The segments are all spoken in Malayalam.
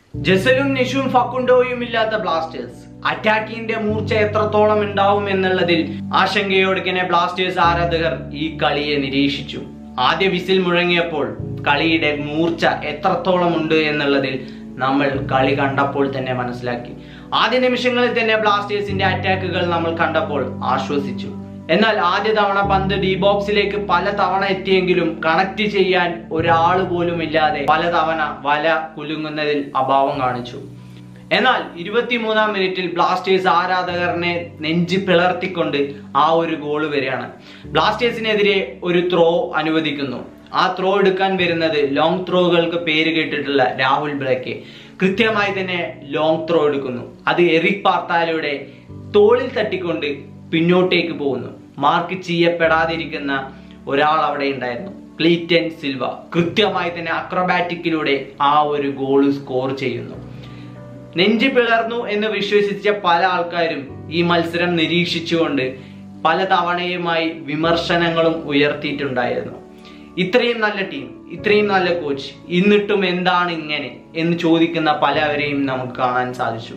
ജസലും നിഷും ഫക്കുണ്ടോയും ഇല്ലാത്ത ബ്ലാസ്റ്റേഴ്സ് അറ്റാക്കിന്റെ മൂർച്ച എത്രത്തോളം ഉണ്ടാവും എന്നുള്ളതിൽ ആശങ്കയോടുക്കനെ ബ്ലാസ്റ്റേഴ്സ് ആരാധകർ ഈ കളിയെ നിരീക്ഷിച്ചു ആദ്യ വിസിൽ മുഴങ്ങിയപ്പോൾ കളിയുടെ മൂർച്ച എത്രത്തോളം ഉണ്ട് എന്നുള്ളതിൽ നമ്മൾ കളി കണ്ടപ്പോൾ തന്നെ മനസ്സിലാക്കി ആദ്യ നിമിഷങ്ങളിൽ തന്നെ ബ്ലാസ്റ്റേഴ്സിന്റെ അറ്റാക്കുകൾ നമ്മൾ കണ്ടപ്പോൾ ആശ്വസിച്ചു എന്നാൽ ആദ്യ തവണ പന്ത് ഡി ബോക്സിലേക്ക് പല തവണ എത്തിയെങ്കിലും കണക്ട് ചെയ്യാൻ ഒരാൾ പോലും ഇല്ലാതെ പലതവണ വല കുലുങ്ങുന്നതിൽ അഭാവം കാണിച്ചു എന്നാൽ ഇരുപത്തിമൂന്നാം മിനിറ്റിൽ ബ്ലാസ്റ്റേഴ്സ് ആരാധകരനെ നെഞ്ചി പിളർത്തിക്കൊണ്ട് ആ ഒരു ഗോൾ വരികയാണ് ബ്ലാസ്റ്റേഴ്സിനെതിരെ ഒരു ത്രോ അനുവദിക്കുന്നു ആ ത്രോ എടുക്കാൻ വരുന്നത് ലോങ് ത്രോകൾക്ക് പേര് കേട്ടിട്ടുള്ള രാഹുൽ ബ്രേക്ക് കൃത്യമായി തന്നെ ലോങ് ത്രോ എടുക്കുന്നു അത് എറിക് പാർത്താലയുടെ തോളിൽ തട്ടിക്കൊണ്ട് പിന്നോട്ടേക്ക് പോകുന്നു മാർക്ക് ചെയ്യപ്പെടാതിരിക്കുന്ന ഒരാൾ അവിടെ ഉണ്ടായിരുന്നു ക്ലീറ്റൻ സിൽവ കൃത്യമായി തന്നെ അക്രോബാറ്റിക്കിലൂടെ ആ ഒരു ഗോൾ സ്കോർ ചെയ്യുന്നു നെഞ്ചി പിളർന്നു എന്ന് വിശ്വസിച്ച പല ആൾക്കാരും ഈ മത്സരം നിരീക്ഷിച്ചുകൊണ്ട് പല തവണയുമായി വിമർശനങ്ങളും ഉയർത്തിയിട്ടുണ്ടായിരുന്നു ഇത്രയും നല്ല ടീം ഇത്രയും നല്ല കോച്ച് എന്നിട്ടും എന്താണ് ഇങ്ങനെ എന്ന് ചോദിക്കുന്ന പലവരെയും നമുക്ക് കാണാൻ സാധിച്ചു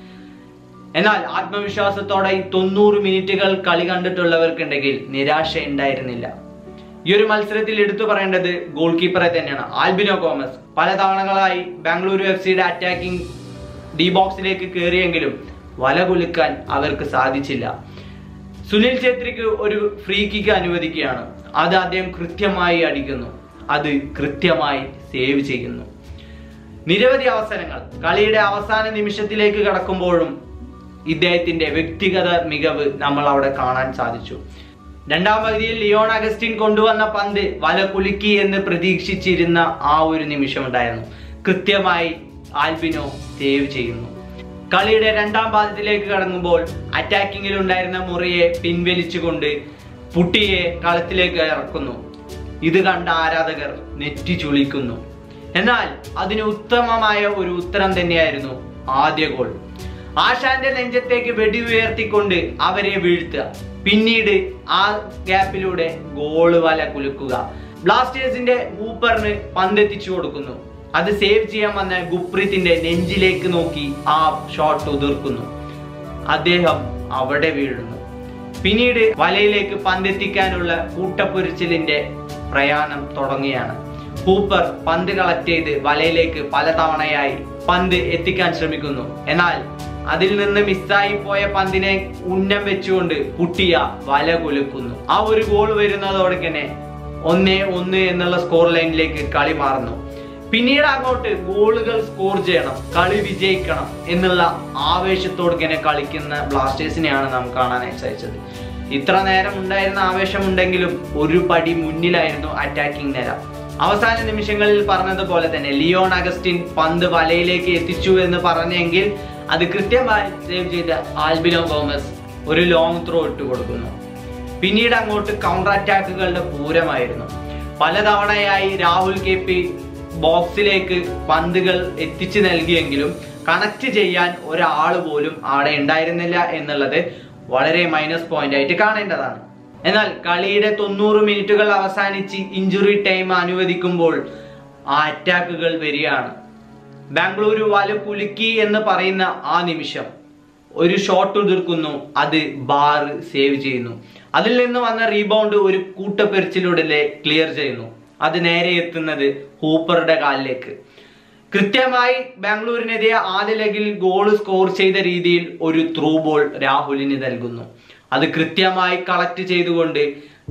എന്നാൽ ആത്മവിശ്വാസത്തോടെ ഈ തൊണ്ണൂറ് മിനിറ്റുകൾ കളി കണ്ടിട്ടുള്ളവർക്കുണ്ടെങ്കിൽ നിരാശ ഉണ്ടായിരുന്നില്ല ഈ ഒരു മത്സരത്തിൽ എടുത്തു പറയേണ്ടത് ഗോൾ കീപ്പറെ തന്നെയാണ് ആൽബിനോ കോമസ് പല തവണകളായി ബാംഗ്ലൂരു എഫ് സിയുടെ അറ്റാക്കിംഗ് ഡി ബോക്സിലേക്ക് കയറിയെങ്കിലും വല കുലുക്കാൻ അവർക്ക് സാധിച്ചില്ല സുനിൽ ഛേത്രിക്ക് ഒരു ഫ്രീ കിക്ക് അനുവദിക്കുകയാണ് അത് അദ്ദേഹം കൃത്യമായി അടിക്കുന്നു അത് കൃത്യമായി സേവ് ചെയ്യുന്നു നിരവധി അവസരങ്ങൾ കളിയുടെ അവസാന നിമിഷത്തിലേക്ക് കടക്കുമ്പോഴും ഇദ്ദേഹത്തിന്റെ വ്യക്തിഗത മികവ് നമ്മൾ അവിടെ കാണാൻ സാധിച്ചു രണ്ടാം പകുതിയിൽ ലിയോൺ അഗസ്റ്റിൻ കൊണ്ടുവന്ന പന്ത് വല കുലുക്കി എന്ന് പ്രതീക്ഷിച്ചിരുന്ന ആ ഒരു നിമിഷം ഉണ്ടായിരുന്നു കൃത്യമായി ആൽബിനോ സേവ് ചെയ്യുന്നു കളിയുടെ രണ്ടാം പാദത്തിലേക്ക് കടങ്ങുമ്പോൾ അറ്റാക്കിങ്ങിൽ ഉണ്ടായിരുന്ന മുറിയെ പിൻവലിച്ചുകൊണ്ട് പുട്ടിയെ കളത്തിലേക്ക് ഇറക്കുന്നു ഇത് കണ്ട ആരാധകർ നെറ്റി ചുളിക്കുന്നു എന്നാൽ അതിന് ഉത്തമമായ ഒരു ഉത്തരം തന്നെയായിരുന്നു ആദ്യ ഗോൾ ആശാന്റെ നെഞ്ചത്തേക്ക് വെടി ഉയർത്തിക്കൊണ്ട് അവരെ വീഴ്ത്തുക പിന്നീട് ആ ഗ്യാപ്പിലൂടെ ഗോള് വല കുലുക്കുക ബ്ലാസ്റ്റേഴ്സിന്റെ ഊപ്പറിന് പന്തെത്തിച്ചു കൊടുക്കുന്നു അത് സേവ് ചെയ്യാൻ വന്ന ഗുപ്രീത്തിന്റെ നെഞ്ചിലേക്ക് നോക്കി ആ ഷോട്ട് ഉതിർക്കുന്നു അദ്ദേഹം അവിടെ വീഴുന്നു പിന്നീട് വലയിലേക്ക് പന്തെത്തിക്കാനുള്ള കൂട്ടപ്പൊരിച്ചിലിന്റെ പ്രയാണം തുടങ്ങിയാണ് ഹൂപ്പർ പന്ത് കളക്ട് ചെയ്ത് വലയിലേക്ക് പലതവണയായി പന്ത് എത്തിക്കാൻ ശ്രമിക്കുന്നു എന്നാൽ അതിൽ നിന്ന് മിസ്സായി പോയ പന്തിനെ ഉന്നം വെച്ചുകൊണ്ട് കുട്ടിയ വല കുലുക്കുന്നു ആ ഒരു ഗോൾ വരുന്നതോടെ തന്നെ ഒന്നേ ഒന്ന് എന്നുള്ള സ്കോർ ലൈനിലേക്ക് കളി മാറുന്നു പിന്നീട് അങ്ങോട്ട് ഗോളുകൾ സ്കോർ ചെയ്യണം കളി വിജയിക്കണം എന്നുള്ള ആവേശത്തോട് ഇങ്ങനെ കളിക്കുന്ന ബ്ലാസ്റ്റേഴ്സിനെയാണ് നാം കാണാനായി സാധിച്ചത് ഇത്ര നേരം ഉണ്ടായിരുന്ന ആവേശമുണ്ടെങ്കിലും ഒരു പടി മുന്നിലായിരുന്നു അറ്റാക്കിംഗ് നിര അവസാന നിമിഷങ്ങളിൽ പറഞ്ഞതുപോലെ തന്നെ ലിയോൺ അഗസ്റ്റിൻ പന്ത് വലയിലേക്ക് എത്തിച്ചു എന്ന് പറഞ്ഞെങ്കിൽ അത് കൃത്യമായി സേവ് ചെയ്ത ആൽബിനോ ഗോമസ് ഒരു ലോങ് ത്രോ ഇട്ട് കൊടുക്കുന്നു പിന്നീട് അങ്ങോട്ട് കൗണ്ടർ അറ്റാക്കുകളുടെ പൂരമായിരുന്നു പലതവണയായി രാഹുൽ കെ പി ബോക്സിലേക്ക് പന്തുകൾ എത്തിച്ചു നൽകിയെങ്കിലും കണക്ട് ചെയ്യാൻ ഒരാൾ പോലും അവിടെ ഉണ്ടായിരുന്നില്ല എന്നുള്ളത് വളരെ മൈനസ് പോയിന്റ് ആയിട്ട് കാണേണ്ടതാണ് എന്നാൽ കളിയുടെ തൊണ്ണൂറ് മിനിറ്റുകൾ അവസാനിച്ച് ഇഞ്ചുറി ടൈം അനുവദിക്കുമ്പോൾ ആ അറ്റാക്കുകൾ വരികയാണ് ബാംഗ്ലൂരു വല കുലുക്കി എന്ന് പറയുന്ന ആ നിമിഷം ഒരു ഷോട്ട് ഉതിർക്കുന്നു അത് ബാർ സേവ് ചെയ്യുന്നു അതിൽ നിന്ന് വന്ന റീബൗണ്ട് ഒരു കൂട്ടപ്പെരിച്ചിലൂടെ ക്ലിയർ ചെയ്യുന്നു അത് നേരെ എത്തുന്നത് ഹൂപ്പറുടെ കാലിലേക്ക് കൃത്യമായി ബാംഗ്ലൂരിനെതിരെ ആദ്യ ലെഗിൽ ഗോൾ സ്കോർ ചെയ്ത രീതിയിൽ ഒരു ത്രൂ ബോൾ രാഹുലിന് നൽകുന്നു അത് കൃത്യമായി കളക്ട് ചെയ്തുകൊണ്ട്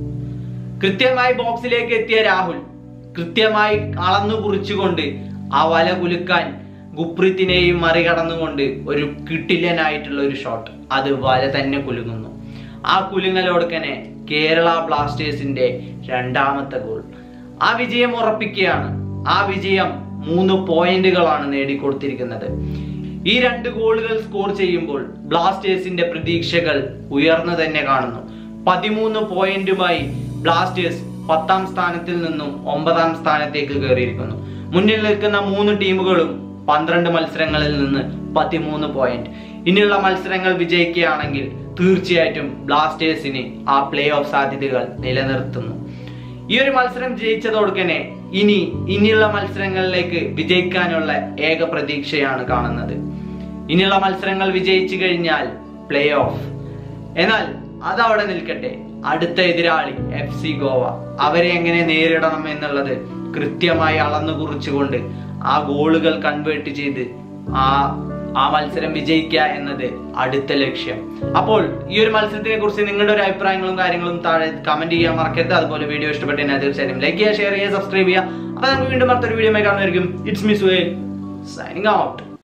കൃത്യമായി ബോക്സിലേക്ക് എത്തിയ രാഹുൽ കൃത്യമായി അളന്നു കുറിച്ചുകൊണ്ട് ആ വല കുലുക്കാൻ ഗുപ്രീത്തിനെയും മറികടന്നുകൊണ്ട് ഒരു കിട്ടില്ലനായിട്ടുള്ള ഒരു ഷോട്ട് അത് വല തന്നെ കുലുങ്ങുന്നു ആ കുലുങ്ങലോടുക്കനെ കേരള ബ്ലാസ്റ്റേഴ്സിന്റെ രണ്ടാമത്തെ ഗോൾ ആ വിജയം ഉറപ്പിക്കുകയാണ് ആ വിജയം മൂന്ന് പോയിന്റുകളാണ് നേടിക്കൊടുത്തിരിക്കുന്നത് ഈ രണ്ട് ഗോളുകൾ സ്കോർ ചെയ്യുമ്പോൾ ബ്ലാസ്റ്റേഴ്സിന്റെ പ്രതീക്ഷകൾ ഉയർന്നു തന്നെ കാണുന്നു പതിമൂന്ന് പോയിന്റുമായി ബ്ലാസ്റ്റേഴ്സ് പത്താം സ്ഥാനത്തിൽ നിന്നും ഒമ്പതാം സ്ഥാനത്തേക്ക് കയറിയിരിക്കുന്നു മുന്നിൽ നിൽക്കുന്ന മൂന്ന് ടീമുകളും പന്ത്രണ്ട് മത്സരങ്ങളിൽ നിന്ന് പതിമൂന്ന് പോയിന്റ് ഇനിയുള്ള മത്സരങ്ങൾ വിജയിക്കുകയാണെങ്കിൽ തീർച്ചയായിട്ടും ബ്ലാസ്റ്റേഴ്സിന് ആ പ്ലേ ഓഫ് സാധ്യതകൾ നിലനിർത്തുന്നു ഈ ഒരു മത്സരം ജയിച്ചതോടെ തന്നെ ഇനി ഇനിയുള്ള മത്സരങ്ങളിലേക്ക് വിജയിക്കാനുള്ള ഏക പ്രതീക്ഷയാണ് കാണുന്നത് ഇനിയുള്ള മത്സരങ്ങൾ വിജയിച്ചു കഴിഞ്ഞാൽ പ്ലേ ഓഫ് എന്നാൽ അതവിടെ നിൽക്കട്ടെ അടുത്ത എതിരാളി എഫ് സി ഗോവ അവരെ എങ്ങനെ നേരിടണം എന്നുള്ളത് കൃത്യമായി അളന്നു കുറിച്ചുകൊണ്ട് ആ ഗോളുകൾ കൺവേർട്ട് ചെയ്ത് ആ ആ മത്സരം വിജയിക്കുക എന്നത് അടുത്ത ലക്ഷ്യം അപ്പോൾ ഈ ഒരു മത്സരത്തിനെ കുറിച്ച് നിങ്ങളുടെ ഒരു അഭിപ്രായങ്ങളും കാര്യങ്ങളും താഴെ കമന്റ് ചെയ്യാൻ മറക്കരുത് അതുപോലെ വീഡിയോ ഇഷ്ടപ്പെട്ടതിനാൽ തീർച്ചയായും ലൈക്ക് ചെയ്യുക ഷെയർ ചെയ്യുക സബ്സ്ക്രൈബ് ചെയ്യുക അപ്പൊ നമുക്ക് വീണ്ടും അടുത്തൊരു വീഡിയോ കാണുമായിരിക്കും it's miss way signing out